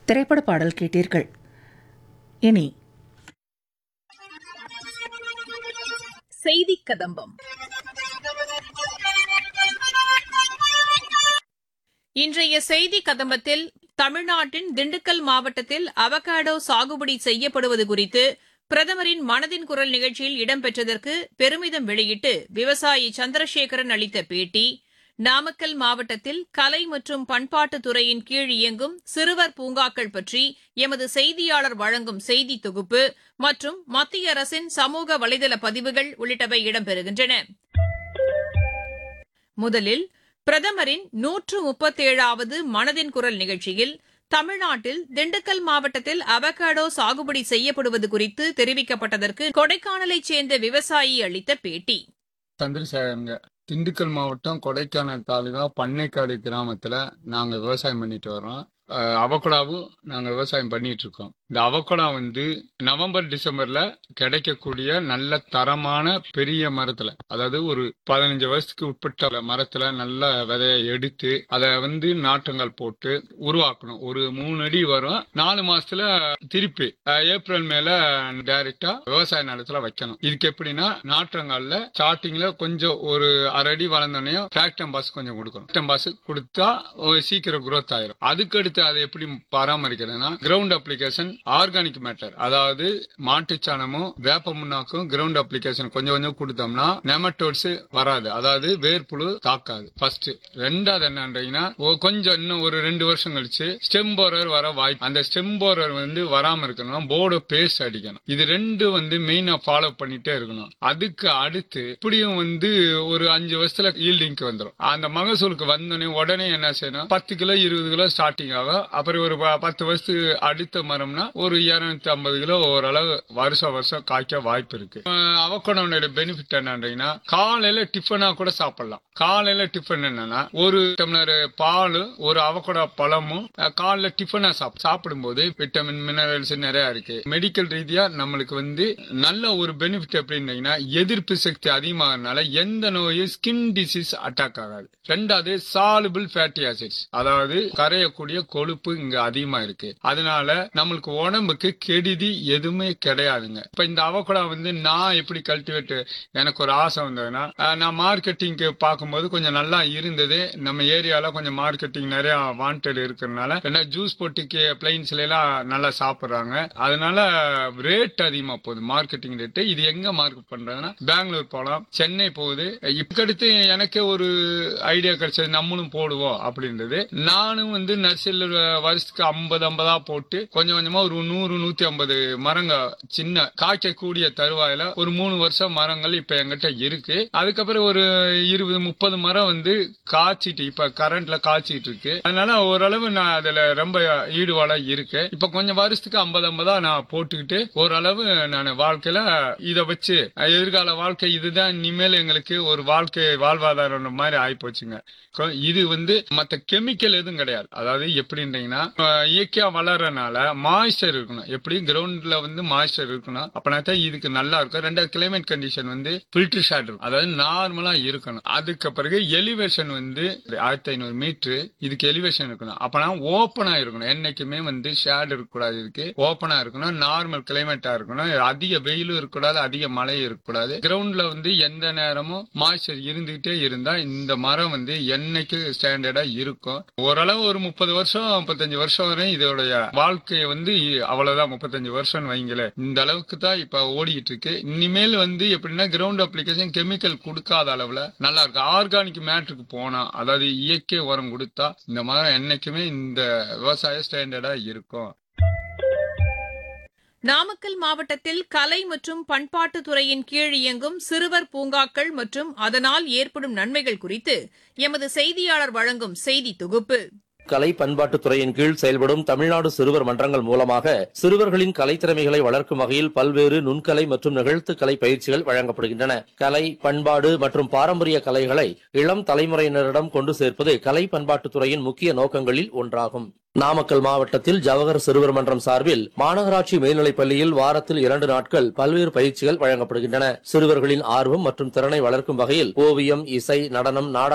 திரைப்பட பாடல் கேட்டீர்கள் இனி செய்தி கதம்பம் இன்றைய செய்தி கதம்பத்தில் தமிழ்நாட்டின் திண்டுக்கல் மாவட்டத்தில் அவகாடோ சாகுபடி செய்யப்படுவது குறித்து பிரதமரின் மனதின் குரல் நிகழ்ச்சியில் இடம்பெற்றதற்கு பெருமிதம் வெளியிட்டு விவசாயி சந்திரசேகரன் அளித்த பேட்டி நாமக்கல் மாவட்டத்தில் கலை மற்றும் பண்பாட்டுத் துறையின் கீழ் இயங்கும் சிறுவர் பூங்காக்கள் பற்றி எமது செய்தியாளர் வழங்கும் செய்தி தொகுப்பு மற்றும் மத்திய அரசின் சமூக வலைதள பதிவுகள் உள்ளிட்டவை இடம்பெறுகின்றன முதலில் பிரதமரின் நூற்று முப்பத்தேழாவது மனதின் குரல் நிகழ்ச்சியில் தமிழ்நாட்டில் திண்டுக்கல் மாவட்டத்தில் அவகாடோ சாகுபடி செய்யப்படுவது குறித்து தெரிவிக்கப்பட்டதற்கு கொடைக்கானலைச் சேர்ந்த விவசாயி அளித்த பேட்டி சந்திரசேகரங்க திண்டுக்கல் மாவட்டம் கொடைக்கானல் தாலுகா பண்ணைக்காடு கிராமத்துல நாங்க விவசாயம் பண்ணிட்டு வர்றோம் அஹ் அவக்கோடாவும் நாங்க விவசாயம் பண்ணிட்டு இருக்கோம் இந்த அவக்கோடா வந்து நவம்பர் டிசம்பர்ல கிடைக்கக்கூடிய நல்ல தரமான பெரிய மரத்துல அதாவது ஒரு பதினஞ்சு வருஷத்துக்கு உட்பட்ட மரத்துல நல்ல விதைய எடுத்து அதை வந்து நாற்றங்கள் போட்டு உருவாக்கணும் ஒரு மூணு அடி வரும் நாலு மாசத்துல திருப்பி அஹ் ஏப்ரல் மேல டைரக்டா விவசாய நிலத்துல வைக்கணும் இதுக்கு எப்படின்னா நாற்றங்கள்ல ஸ்டார்டிங்ல கொஞ்சம் ஒரு அரை அடி வளர்ந்தோடனே டிராக்டம் பாஸ் கொஞ்சம் கொடுக்கணும் டிராக்டம் பாஸ் கொடுத்தா ஒரு சீக்கிரம் growth ஆயிரும் அதுக்கடுத்து அதை எப்படி பராமரிக்கிறதுனா கிரவுண்ட் அப்ளிகேஷன் ஆர்கானிக் மேட்டர் அதாவது மாட்டுச்சாணமும் வேப்ப முன்னாக்கும் கிரவுண்ட் அப்ளிகேஷன் கொஞ்சம் கொஞ்சம் கொடுத்தோம்னா நெமட்டோட்ஸ் வராது அதாவது வேர்ப்புழு தாக்காது ஃபர்ஸ்ட் ரெண்டாவது என்னன்றீங்கன்னா ஓ- கொஞ்சம் இன்னும் ஒரு ரெண்டு வருஷம் கழிச்சு ஸ்டெம் போரர் வர வாய்ப்பு அந்த ஸ்டெம் போரர் வந்து வராம இருக்கணும்னா போர்டு பேஸ்ட் அடிக்கணும் இது ரெண்டு வந்து மெயினா ஃபாலோ பண்ணிட்டே இருக்கணும் அதுக்கு அடுத்து இப்படியும் வந்து ஒரு அஞ்சு வருஷத்துல ஈல்டிங்க்கு வந்துடும் அந்த மகசூலுக்கு வந்தோடனே உடனே என்ன செய்யணும் பத்து கிலோ இருபது கிலோ ஸ்டார்டிங் ஆகும் அப்புறம் ஒரு ப- பத்து வருஷத்துக்கு அடுத்த மரம்னா ஒரு இருநூத்தி ஐம்பது கிலோ ஓரளவு வருஷம் வருஷம் காய்க்க வாய்ப்பு இருக்கு அவக்கோடோட பெனிஃபிட் என்னன்றீங்கன்னா காலையில டிஃபனா கூட சாப்பிடலாம் காலையில டிஃபன் என்னன்னா ஒரு டம்ளர் பால் ஒரு அவக்கோடா பழமும் அஹ், காலைல டிஃபனா சாப் சாப்பிடும்போது விட்டமின் மினரல்ஸ் நிறைய இருக்கு மெடிக்கல் ரீதியா நம்மளுக்கு வந்து நல்ல ஒரு பெனிஃபிட் எப்படின்னா எதிர்ப்பு சக்தி அதிகமாகறதுனால எந்த நோயும் ஸ்கின் டிசீஸ் அட்டாக் ஆகாது ரெண்டாவது சாலுபிள் ஃபேட்டி ஆசிட்ஸ் அதாவது கரையக்கூடிய கொழுப்பு இங்க அதிகமா இருக்கு அதனால நம்மளுக்கு உடம்புக்கு கெடுதி எதுவுமே கிடையாதுங்க இப்ப இந்த அவக்கோடா வந்து நான் எப்படி கல்டிவேட் எனக்கு ஒரு ஆசை வந்ததுன்னா அஹ், நான் மார்க்கெட்டிங்க்கு பார்க்கும்போது கொஞ்சம் நல்லா இருந்தது நம்ம ஏரியால கொஞ்சம் மார்க்கெட்டிங் நிறைய வாண்டட் இருக்கிறதுனால என்ன ஜூஸ் போட்டு பிளைன்ஸ்ல எல்லாம் நல்லா சாப்பிடுறாங்க அதனால ரேட் அதிகமா போகுது மார்க்கெட்டிங் ரேட்டு இது எங்க மார்க்கெட் பண்றதுன்னா பெங்களூர் போகலாம் சென்னை போகுது இப்படித்து எனக்கு ஒரு ஐடியா கிடைச்சது நம்மளும் போடுவோம் அப்படின்றது நானும் வந்து நர்சரியில் வருஷத்துக்கு ஐம்பது ஐம்பதா போட்டு கொஞ்சம் கொஞ்சமா ஒரு நூறு நூத்தி ஐம்பது மரங்க சின்ன காய்க்கக்கூடிய தருவாயில ஒரு மூணு வருஷம் மரங்கள் இப்ப எங்கிட்ட இருக்கு அதுக்கப்புறம் ஒரு இருபது முப்பது மரம் வந்து காய்ச்சிட்டு இப்ப கரண்ட்ல காய்ச்சிட்டு இருக்கு அதனால ஓரளவு நான் அதுல ரொம்ப ஈடுபாடா இருக்கு இப்ப கொஞ்சம் வருஷத்துக்கு ஐம்பது ஐம்பதா நான் போட்டுக்கிட்டு ஓரளவு நான் வாழ்க்கையில இத வச்சு எதிர்கால வாழ்க்கை இதுதான் இனிமேல் எங்களுக்கு ஒரு வாழ்க்கை வாழ்வாதாரம் மாதிரி ஆயிப்போச்சுங்க கொ- இது வந்து மத்த கெமிக்கல் எதுவும் கிடையாது அதாவது எப்படின்றீங்கன்னா அஹ், இயற்கையா வளர்றனால மாய்ஸ்டர் இருக்கணும் எப்படி கிரவுண்ட்ல வந்து மாய்ஸ்டர் இருக்கணும் அப்பனா தான் இதுக்கு நல்லா இருக்கும் ரெண்டாவது கிளைமேட் கண்டிஷன் வந்து ஃபில்டர் ஷாட் இருக்கும் அதாவது நார்மலா இருக்கணும் அதுக்கு பிறகு எலிவேஷன் வந்து ஆயிரத்தி ஐநூறு மீட்டர் இதுக்கு எலிவேஷன் இருக்கணும் அப்பனா ஓப்பனா இருக்கணும் என்னைக்குமே வந்து ஷேட் இருக்கக்கூடாது இதுக்கு ஓப்பனா இருக்கணும் நார்மல் கிளைமேட்டா இருக்கணும் அதிக வெயிலும் இருக்கக்கூடாது அதிக மழையும் இருக்கக்கூடாது கிரவுண்ட்ல வந்து எந்த நேரமும் மாய்ச்சர் இருந்துகிட்டே இருந்தா இந்த மரம் வந்து என்னைக்கு ஸ்டாண்டர்டா இருக்கும் ஓரளவு ஒரு முப்பது வருஷம் முப்பத்தஞ்சு வருஷம் வரை இதோடைய வாழ்க்கை வந்து இ- அவ்வளவுதான் முப்பத்தஞ்சு வருஷம் வைங்களேன் இந்த அளவுக்கு தான் இப்ப ஓடிட்டு இருக்கு இனிமேல் வந்து எப்படின்னா கிரவுண்ட் அப்ளிகேஷன் கெமிக்கல் கொடுக்காத அளவுல நல்லா இருக்கு ஆர்கானிக் மேட்ருக்கு போனா அதாவது இயற்கை உரம் கொடுத்தா இந்த மரம் என்னைக்குமே இந்த விவசாய ஸ்டாண்டர்டா இருக்கும் நாமக்கல் மாவட்டத்தில் கலை மற்றும் பண்பாட்டுத் துறையின் கீழ் இயங்கும் சிறுவர் பூங்காக்கள் மற்றும் அதனால் ஏற்படும் நன்மைகள் குறித்து எமது செய்தியாளர் வழங்கும் செய்தி தொகுப்பு கலை பண்பாட்டுத் துறையின் கீழ் செயல்படும் தமிழ்நாடு சிறுவர் மன்றங்கள் மூலமாக சிறுவர்களின் கலைத்திறமைகளை வளர்க்கும் வகையில் பல்வேறு நுண்கலை மற்றும் நிகழ்த்து கலை பயிற்சிகள் வழங்கப்படுகின்றன கலை பண்பாடு மற்றும் பாரம்பரிய கலைகளை இளம் தலைமுறையினரிடம் கொண்டு சேர்ப்பது கலை பண்பாட்டுத் துறையின் முக்கிய நோக்கங்களில் ஒன்றாகும் நாமக்கல் மாவட்டத்தில் ஜவஹர் சிறுவர் மன்றம் சார்பில் மாநகராட்சி மேல்நிலைப் பள்ளியில் வாரத்தில் இரண்டு நாட்கள் பல்வேறு பயிற்சிகள் வழங்கப்படுகின்றன சிறுவர்களின் ஆர்வம் மற்றும் திறனை வளர்க்கும் வகையில் ஓவியம் இசை நடனம் நாடகம்